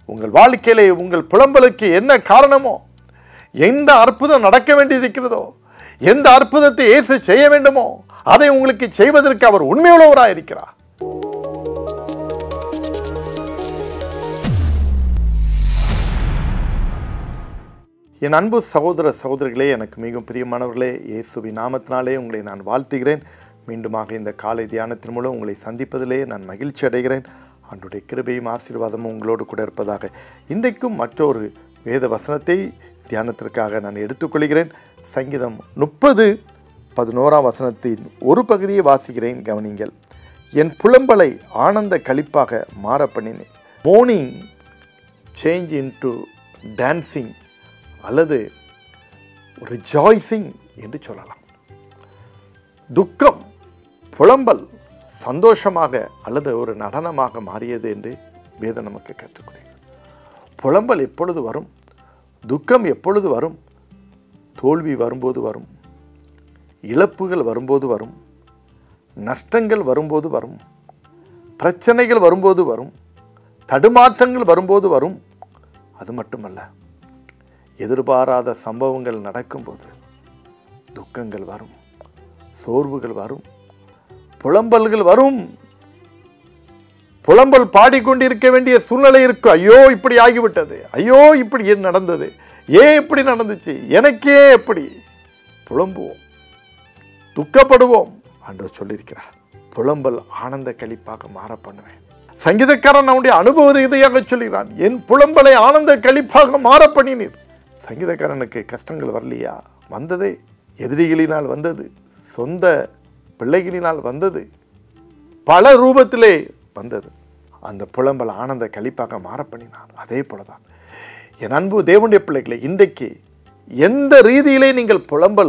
உங்கள் வாழ்க்கையிலே உங்கள் புலம்பலுக்கு என்ன காரணமோ எந்த அற்புதம் நடக்க வேண்டியிருக்கிறதோ எந்த அற்புதத்தை இயேசு செய்ய வேண்டுமோ அதை உங்களுக்கு செய்வதற்கு அவர் உண்மையுள்ளவராக இருக்கிறார் என் அன்பு சகோதர சகோதரிகளே எனக்கு மிகவும் பிரியமானவர்களே இயேசுவின் நாமத்தினாலே உங்களை நான் வாழ்த்துகிறேன் மீண்டுமாக இந்த காலை தியானத்தின் மூலம் உங்களை சந்திப்பதிலே நான் மகிழ்ச்சி அடைகிறேன் அன்றைய கிருபையும் ஆசீர்வாதமும் உங்களோடு கூட இருப்பதாக இன்றைக்கும் மற்றொரு வேத வசனத்தை தியானத்திற்காக நான் எடுத்துக்கொள்கிறேன் சங்கீதம் முப்பது பதினோராம் வசனத்தின் ஒரு பகுதியை வாசிக்கிறேன் கவனிங்கள் என் புலம்பலை ஆனந்த களிப்பாக மாற பண்ணினேன் மோர்னிங் சேஞ்ச் இன்டு டான்சிங் அல்லது ரிஜாய்சிங் என்று சொல்லலாம் துக்கம் புலம்பல் சந்தோஷமாக அல்லது ஒரு நடனமாக மாறியது என்று வேதம் நமக்கு கற்றுக் கொடுக்கிறது புலம்பல் எப்பொழுது வரும் துக்கம் எப்பொழுது வரும் தோல்வி வரும்போது வரும் இழப்புகள் வரும்போது வரும் நஷ்டங்கள் வரும்போது வரும் பிரச்சனைகள் வரும்போது வரும் தடுமாற்றங்கள் வரும்போது வரும் அது மட்டுமல்ல எதிர்பாராத சம்பவங்கள் நடக்கும்போது துக்கங்கள் வரும் சோர்வுகள் வரும் புலம்பல்கள் வரும் புலம்பல் பாடிக்கொண்டிருக்க வேண்டிய சூழ்நிலை இருக்கு ஐயோ இப்படி ஆகிவிட்டது ஐயோ இப்படி ஏன் நடந்தது ஏன் இப்படி நடந்துச்சு எனக்கே எப்படி புலம்புவோம் துக்கப்படுவோம் என்று சொல்லியிருக்கிறார் புலம்பல் ஆனந்த கழிப்பாக மாற பண்ணுவேன் சங்கீதக்காரன் அவனுடைய அனுபவ ரீதியாக சொல்கிறான் என் புலம்பலை ஆனந்த கழிப்பாக மாற பண்ணினீர் சங்கீதக்காரனுக்கு கஷ்டங்கள் வரலையா வந்ததே எதிரிகளினால் வந்தது சொந்த பிள்ளைகளினால் வந்தது பல ரூபத்திலே வந்தது அந்த புலம்பல் ஆனந்த கழிப்பாக மாற பண்ணினான் அதே போலதான் என் அன்பு தேவனுடைய பிள்ளைகளை இன்றைக்கு எந்த ரீதியிலே நீங்கள் புலம்பல்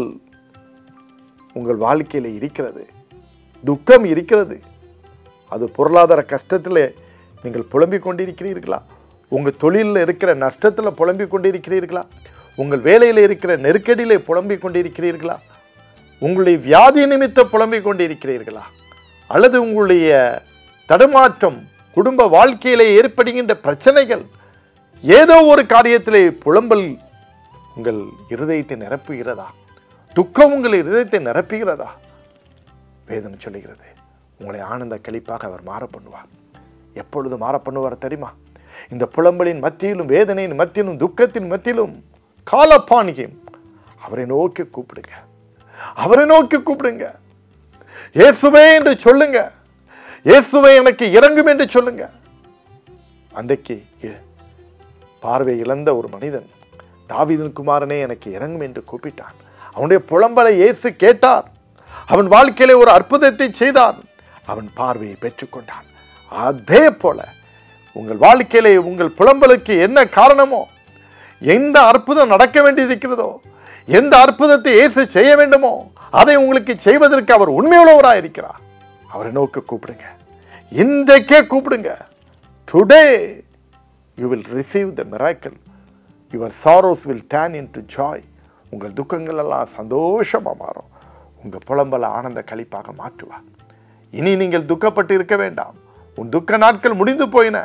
உங்கள் வாழ்க்கையில் இருக்கிறது துக்கம் இருக்கிறது அது பொருளாதார கஷ்டத்தில் நீங்கள் புலம்பிக் கொண்டிருக்கிறீர்களா உங்கள் தொழிலில் இருக்கிற நஷ்டத்தில் புலம்பிக் கொண்டிருக்கிறீர்களா உங்கள் வேலையில் இருக்கிற நெருக்கடியிலே புலம்பிக் கொண்டிருக்கிறீர்களா உங்களுடைய வியாதி நிமித்த புலம்பிக் கொண்டிருக்கிறீர்களா அல்லது உங்களுடைய தடுமாற்றம் குடும்ப வாழ்க்கையிலே ஏற்படுகின்ற பிரச்சனைகள் ஏதோ ஒரு காரியத்திலே புலம்பல் உங்கள் இருதயத்தை நிரப்புகிறதா துக்கம் உங்கள் இருதயத்தை நிரப்புகிறதா வேதம் சொல்லுகிறது உங்களை ஆனந்த கழிப்பாக அவர் மாற பண்ணுவார் எப்பொழுது மாற பண்ணுவார் தெரியுமா இந்த புலம்பலின் மத்தியிலும் வேதனையின் மத்தியிலும் துக்கத்தின் மத்தியிலும் காலப்பாணியும் அவரை நோக்கி கூப்பிடுங்க அவரை நோக்கி கூப்பிடுங்க இயேசுவே என்று சொல்லுங்க இயேசுவே எனக்கு இறங்கும் என்று சொல்லுங்க அன்றைக்கு இ- பார்வை இழந்த ஒரு மனிதன் தாவீதின் குமாரனே எனக்கு இறங்கும் என்று கூப்பிட்டான் அவனுடைய புலம்பலை இயேசு கேட்டார் அவன் வாழ்க்கையிலே ஒரு அற்புதத்தை செய்தான் அவன் பார்வையை பெற்றுக்கொண்டான் அதே போல உங்கள் வாழ்க்கையிலே உங்கள் புலம்பலுக்கு என்ன காரணமோ எந்த அற்புதம் நடக்க வேண்டியிருக்கிறதோ எந்த அற்புதத்தை இயேசு செய்ய வேண்டுமோ அதை உங்களுக்கு செய்வதற்கு அவர் உண்மையுள்ளவராக இருக்கிறார் அவரை நோக்கி கூப்பிடுங்க இன்றைக்கே கூப்பிடுங்க today you will receive the miracle your sorrows will turn into joy உங்கள் துக்கங்கள் எல்லாம் சந்தோஷமாக மாறும் உங்கள் புலம்பலை ஆனந்த கழிப்பாக மாற்றுவார் இனி நீங்கள் துக்கப்பட்டு இருக்க வேண்டாம் உன் துக்க நாட்கள் முடிந்து போயின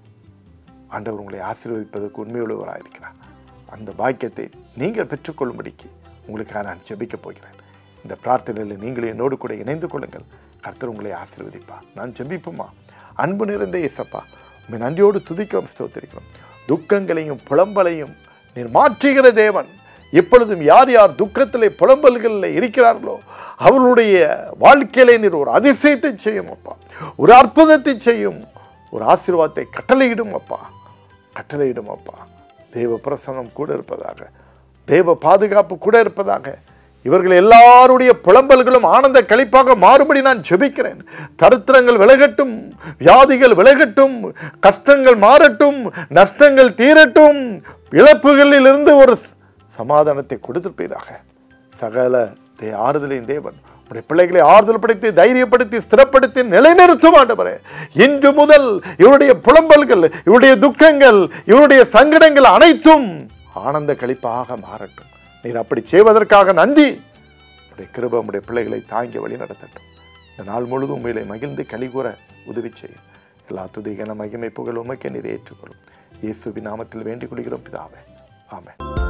ஆண்டவர் உங்களை ஆசீர்வதிப்பதற்கு உண்மையுள்ளவராக இருக்கிறார் அந்த பாக்கியத்தை நீங்கள் பெற்றுக்கொள்ளும்படிக்கு உங்களுக்காக நான் ஜெபிக்கப் போகிறேன் இந்த பிரார்த்தனையில் நீங்கள் என்னோடு கூட இணைந்து கொள்ளுங்கள் கர்த்தர் உங்களை ஆசீர்வதிப்பார் நான் ஜெபிப்போமா அன்பு நிறைந்த இயேசப்பா உண்மை நன்றியோடு துதிக்கிறோம் ஸ்தோத்திரிக்கிறோம் துக்கங்களையும் புலம்பலையும் நீர் மாற்றுகிற தேவன் எப்பொழுதும் யார் யார் துக்கத்திலே புலம்பல்களில் இருக்கிறார்களோ அவர்களுடைய வாழ்க்கையிலே நீர் ஒரு அதிசயத்தை செய்யும் அப்பா ஒரு அற்புதத்தை செய்யும் ஒரு ஆசீர்வாதத்தை கட்டளையிடும் அப்பா கட்டளையிடும் அப்பா தேவ பிரசனம் கூட இருப்பதாக தேவ பாதுகாப்பு கூட இருப்பதாக இவர்கள் எல்லாருடைய புலம்பல்களும் ஆனந்த கழிப்பாக மாறுபடி நான் ஜெபிக்கிறேன் தரித்திரங்கள் விலகட்டும் வியாதிகள் விலகட்டும் கஷ்டங்கள் மாறட்டும் நஷ்டங்கள் தீரட்டும் இழப்புகளில் இருந்து ஒரு சமாதானத்தை கொடுத்திருப்பீராக சகல தே ஆறுதலின் தேவன் உடைய பிள்ளைகளை ஆறுதல் படுத்தி தைரியப்படுத்தி ஸ்திரப்படுத்தி நிலைநிறுத்தும் ஆண்டவரே இன்று முதல் இவருடைய புலம்பல்கள் இவருடைய துக்கங்கள் இவருடைய சங்கடங்கள் அனைத்தும் ஆனந்த கழிப்பாக மாறட்டும் நீர் அப்படி செய்வதற்காக நன்றி உடைய கிருபை உடைய பிள்ளைகளை தாங்கி வழி நடத்தட்டும் இந்த நாள் முழுதும் உண்மையிலே மகிழ்ந்து கலிகூற உதவி செய்யும் எல்லா துதிகன மகிமை புகழ் உமக்கே நீர் ஏற்றுக்கொள்ளும் இயேசுவின் நாமத்தில் வேண்டிக் கொள்கிறோம் பிதாவே ஆமென்